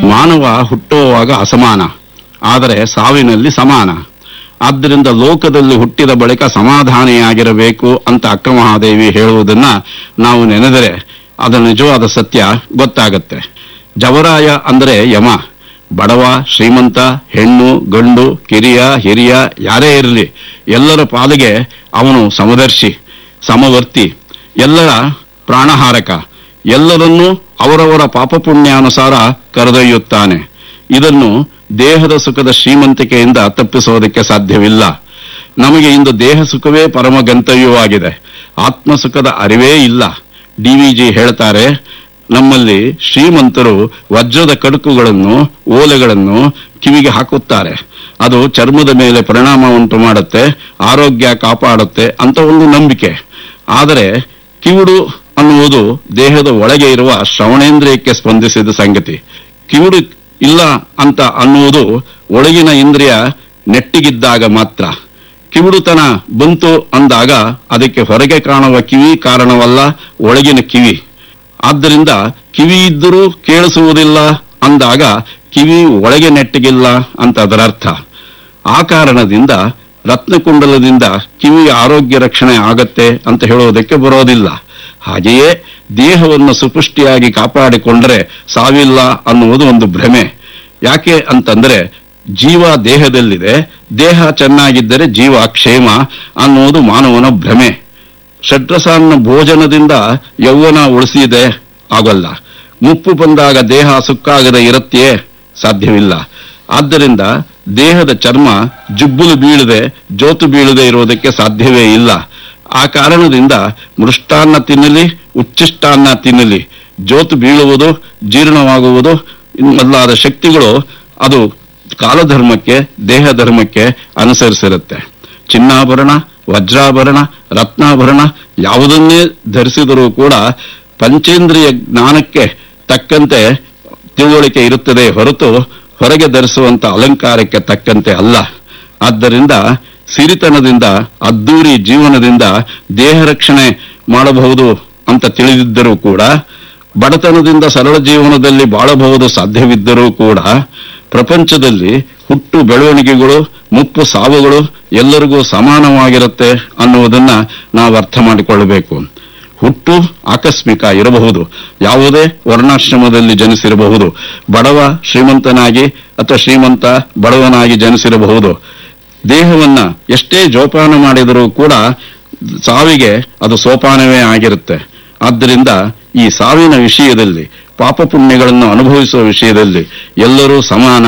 ಮಾನವ ಹುಟ್ಟುವಾಗ ಅಸಮಾನ ಆದರೆ ಸಾವಿನಲ್ಲಿ ಸಮಾನ ಆದ್ದರಿಂದ ಲೋಕದಲ್ಲಿ ಹುಟ್ಟಿದ ಬಳಿಕ ಸಮಾಧಾನಿಯಾಗಿರಬೇಕು ಅಂತ ಅಕ್ಕಮಹಾದೇವಿ ಹೇಳುವುದನ್ನ ನಾವು ನೆನೆದರೆ ಅದು ನಿಜವಾದ ಸತ್ಯ ಗೊತ್ತಾಗತ್ತೆ ಜವರಾಯ ಅಂದರೆ ಯಮ ಬಡವ ಶ್ರೀಮಂತ ಹೆಣ್ಣು ಗಂಡು ಕಿರಿಯ ಹಿರಿಯ ಯಾರೇ ಇರಲಿ ಎಲ್ಲರ ಪಾಲಿಗೆ ಅವನು ಸಮದರ್ಶಿ ಸಮವರ್ತಿ ಎಲ್ಲರ ಪ್ರಾಣಹಾರಕ ಎಲ್ಲರನ್ನೂ ಅವರವರ ಪಾಪಪುಣ್ಯಾನುಸಾರ ಕರೆದೊಯ್ಯುತ್ತಾನೆ ಇದನ್ನು ದೇಹದ ಸುಖದ ಶ್ರೀಮಂತಿಕೆಯಿಂದ ತಪ್ಪಿಸೋದಕ್ಕೆ ಸಾಧ್ಯವಿಲ್ಲ ನಮಗೆ ಇಂದು ದೇಹ ಸುಖವೇ ಪರಮ ಗಂತವ್ಯವಾಗಿದೆ ಆತ್ಮ ಸುಖದ ಅರಿವೇ ಇಲ್ಲ ಡಿವಿಜಿ ಹೇಳ್ತಾರೆ ನಮ್ಮಲ್ಲಿ ಶ್ರೀಮಂತರು ವಜ್ರದ ಕಡುಕುಗಳನ್ನು ಓಲೆಗಳನ್ನು ಕಿವಿಗೆ ಹಾಕುತ್ತಾರೆ ಅದು ಚರ್ಮದ ಮೇಲೆ ಪರಿಣಾಮ ಉಂಟು ಮಾಡುತ್ತೆ ಆರೋಗ್ಯ ಕಾಪಾಡುತ್ತೆ ಅಂತ ಒಂದು ನಂಬಿಕೆ ಆದರೆ ಕಿವುಡು ಅನ್ನುವುದು ದೇಹದ ಒಳಗೆ ಇರುವ ಶ್ರವಣೇಂದ್ರಿಯಕ್ಕೆ ಸ್ಪಂದಿಸಿದ ಸಂಗತಿ ಕಿವುಡು ಇಲ್ಲ ಅಂತ ಅನ್ನುವುದು ಒಳಗಿನ ಇಂದ್ರಿಯ ನೆಟ್ಟಿಗಿದ್ದಾಗ ಮಾತ್ರ ಕಿವುಡುತನ ಬಂತು ಅಂದಾಗ ಅದಕ್ಕೆ ಹೊರಗೆ ಕಾಣುವ ಕಿವಿ ಕಾರಣವಲ್ಲ ಒಳಗಿನ ಕಿವಿ ಆದ್ದರಿಂದ ಕಿವಿ ಇದ್ದರೂ ಕೇಳಿಸುವುದಿಲ್ಲ ಅಂದಾಗ ಕಿವಿ ಒಳಗೆ ನೆಟ್ಟಿಗಿಲ್ಲ ಅಂತ ಅದರ ಅರ್ಥ ಆ ಕಾರಣದಿಂದ ರತ್ನಕುಂಡಲದಿಂದ ಕಿವಿಯ ಆರೋಗ್ಯ ರಕ್ಷಣೆ ಆಗತ್ತೆ ಅಂತ ಹೇಳುವುದಕ್ಕೆ ಬರೋದಿಲ್ಲ ಹಾಗೆಯೇ ದೇಹವನ್ನು ಸುಪುಷ್ಟಿಯಾಗಿ ಕಾಪಾಡಿಕೊಂಡರೆ ಸಾವಿಲ್ಲ ಅನ್ನುವುದು ಒಂದು ಭ್ರಮೆ ಯಾಕೆ ಅಂತಂದ್ರೆ ಜೀವ ದೇಹದಲ್ಲಿದೆ ದೇಹ ಚೆನ್ನಾಗಿದ್ದರೆ ಜೀವ ಕ್ಷೇಮ ಅನ್ನುವುದು ಮಾನವನ ಭ್ರಮೆ ಷಡ್ರಸಾನ್ನ ಭೋಜನದಿಂದ ಯೌವನ ಉಳಿಸಿದೆ ಆಗಲ್ಲ ಮುಪ್ಪು ಬಂದಾಗ ದೇಹ ಸುಕ್ಕಾಗದೆ ಇರುತ್ತೆಯೇ ಸಾಧ್ಯವಿಲ್ಲ ಆದ್ದರಿಂದ ದೇಹದ ಚರ್ಮ ಜುಬ್ಬುಲು ಬೀಳದೆ ಜೋತು ಬೀಳದೆ ಇರುವುದಕ್ಕೆ ಸಾಧ್ಯವೇ ಇಲ್ಲ ಆ ಕಾರಣದಿಂದ ಮೃಷ್ಟಾನ್ನ ತಿನ್ನಲಿ ಉಚ್ಚಿಷ್ಟಾನ್ನ ತಿನ್ನಲಿ ಜೋತು ಬೀಳುವುದು ಜೀರ್ಣವಾಗುವುದು ಮೊದಲಾದ ಶಕ್ತಿಗಳು ಅದು ಕಾಲಧರ್ಮಕ್ಕೆ ದೇಹ ಧರ್ಮಕ್ಕೆ ಅನುಸರಿಸಿರುತ್ತೆ ಚಿನ್ನಾಭರಣ ವಜ್ರಾಭರಣ ರತ್ನಾಭರಣ ಯಾವುದನ್ನೇ ಧರಿಸಿದರೂ ಕೂಡ ಪಂಚೇಂದ್ರಿಯ ಜ್ಞಾನಕ್ಕೆ ತಕ್ಕಂತೆ ತಿಳುವಳಿಕೆ ಇರುತ್ತದೆ ಹೊರತು ಹೊರಗೆ ಧರಿಸುವಂತ ಅಲಂಕಾರಕ್ಕೆ ತಕ್ಕಂತೆ ಅಲ್ಲ ಆದ್ದರಿಂದ ಸಿರಿತನದಿಂದ ಅದ್ದೂರಿ ಜೀವನದಿಂದ ದೇಹ ರಕ್ಷಣೆ ಮಾಡಬಹುದು ಅಂತ ತಿಳಿದಿದ್ದರೂ ಕೂಡ ಬಡತನದಿಂದ ಸರಳ ಜೀವನದಲ್ಲಿ ಬಾಳಬಹುದು ಸಾಧ್ಯವಿದ್ದರೂ ಕೂಡ ಪ್ರಪಂಚದಲ್ಲಿ ಹುಟ್ಟು ಬೆಳವಣಿಗೆಗಳು ಮುಪ್ಪು ಸಾವುಗಳು ಎಲ್ಲರಿಗೂ ಸಮಾನವಾಗಿರುತ್ತೆ ಅನ್ನುವುದನ್ನ ನಾವು ಅರ್ಥ ಮಾಡಿಕೊಳ್ಳಬೇಕು ಹುಟ್ಟು ಆಕಸ್ಮಿಕ ಇರಬಹುದು ಯಾವುದೇ ವರ್ಣಾಶ್ರಮದಲ್ಲಿ ಜನಿಸಿರಬಹುದು ಬಡವ ಶ್ರೀಮಂತನಾಗಿ ಅಥವಾ ಶ್ರೀಮಂತ ಬಡವನಾಗಿ ಜನಿಸಿರಬಹುದು ದೇಹವನ್ನ ಎಷ್ಟೇ ಜೋಪಾನ ಮಾಡಿದರೂ ಕೂಡ ಸಾವಿಗೆ ಅದು ಸೋಪಾನವೇ ಆಗಿರುತ್ತೆ ಆದ್ದರಿಂದ ಈ ಸಾವಿನ ವಿಷಯದಲ್ಲಿ ಪಾಪ ಪುಣ್ಯಗಳನ್ನು ಅನುಭವಿಸುವ ವಿಷಯದಲ್ಲಿ ಎಲ್ಲರೂ ಸಮಾನ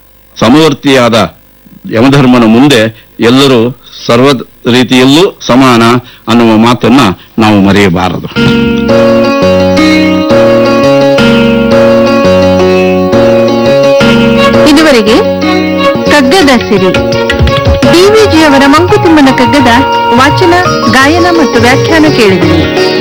ಸಮವರ್ತಿಯಾದ ಯಮಧರ್ಮನ ಮುಂದೆ ಎಲ್ಲರೂ ಸರ್ವ ರೀತಿಯಲ್ಲೂ ಸಮಾನ ಅನ್ನುವ ಮಾತನ್ನ ನಾವು ಮರೆಯಬಾರದು ಇದುವರೆಗೆ ಕಗ್ಗದ ಸಿರಿ ಡಿವಿಜಿಯವರ ಮಂಕುತಿಮ್ಮನ ಕಗ್ಗದ ವಾಚನ ಗಾಯನ ಮತ್ತು ವ್ಯಾಖ್ಯಾನ ಕೇಳಿದಿರಿ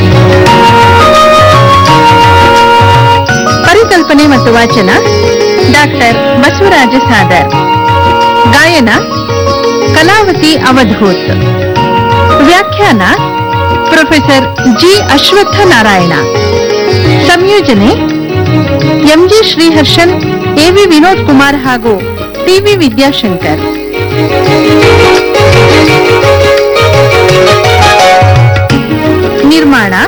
ಪರಿಕಲ್ಪನೆ ಮತ್ತು ವಾಚನ ಡಾಕ್ಟರ್ ಬಸವರಾಜ ಸಾದರ್ ಗಾಯನ ಕಲಾವತಿ ಅವಧೂತ್ ವ್ಯಾಖ್ಯಾನ ಪ್ರೊಫೆಸರ್ ಜಿ ಅಶ್ವತ್ಥ ನಾರಾಯಣ ಸಂಯೋಜನೆ ಎಂಜಿ ಶ್ರೀಹರ್ಷನ್ ಎವಿ ವಿನೋದ್ ಕುಮಾರ್ ಹಾಗೂ ಟಿವಿ ವಿದ್ಯಾಶಂಕರ್ ನಿರ್ಮಾಣ